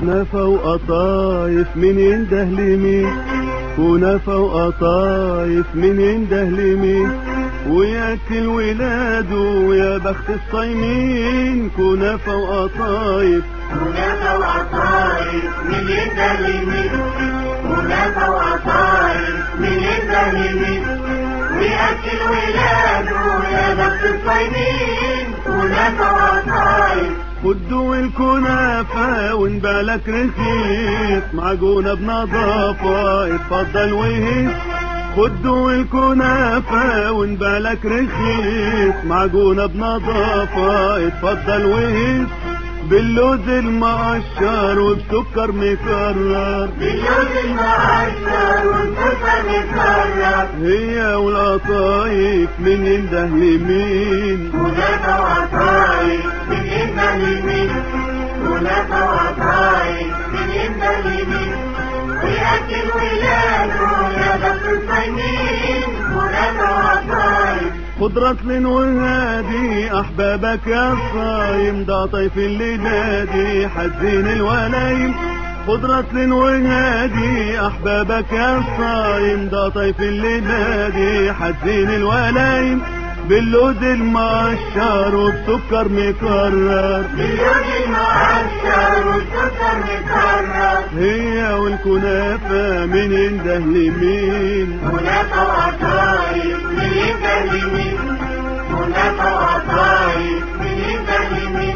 كنافة وقطايف من ينده لمين كنافة وقطايف من ينده لمين وياكل ولاده يا بخت الصايمين كنافة وقطايف كنافة وعصاير من يده لمين كنافة وعصاير من يده لمين ويأكل ولاده يا بخت الصايمين كنافة وعصاير خدوا الكنافة وان بالك رخيص معجونة بنظافة اتفضل وهيس خدوا الكنافة وان بالك رخيص معجونة بنظافة اتفضل وهيس باللوز المقشر وبسكر مكرر باللوز المعشر والسكر مكرر هي والقطايف من ينده لمين كنافة وعصاير من يده لمين كنافة وعصاير من يده لمين ويأكل ولاده يا بخت الصايمين كنافة وعصاير خضرة لين وهادي احبابك يا صايم ده طيف اللي نادي حزين الولايم خضرة لين وهادي احبابك يا صايم ده طيف اللي نادي حزين الولايم باللوز المقشر وبسكر مكرر باللوز المعشر والسكر مكرر هي والكنافة من ينده لمين كنافة وعصاير من يده لمين كنافة وعصاير من يده لمين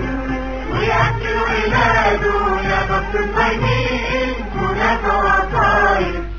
ويأكل ولاده يا بخت الصايمين كنافة وعصاير